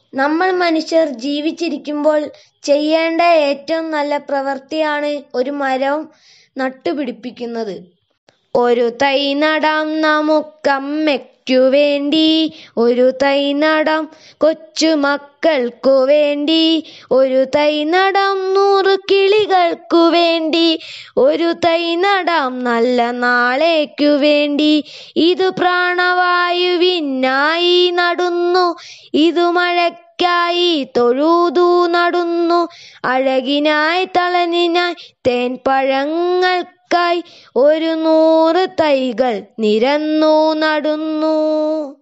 നമ്മൾ മനുഷ്യർ ജീവിച്ചിരിക്കുമ്പോൾ ചെയ്യേണ്ട ഏറ്റവും നല്ല പ്രവൃത്തിയാണ് ഒരു മരം നട്ടുപിടിപ്പിക്കുന്നത് ഒരു തൈ നടാം നമുക്കമ്മയ്ക്കു വേണ്ടി ഒരു തൈ നടാം കൊച്ചുമക്കൾക്കു വേണ്ടി ഒരു തൈ നടാം നൂറ് കിളികൾക്കു വേണ്ടി ഒരു തൈ നടാം നല്ല നാളേക്കു വേണ്ടി ഇത് പ്രാണവായുവിനായി നടുന്നു ഇതു മഴയ്ക്കായി തൊഴുതു നടുന്നു അഴകിനായി തളനിനായി തേൻ പഴങ്ങൾക്കായി ഒരു നൂറ് തൈകൾ നിരന്നു നടുന്നു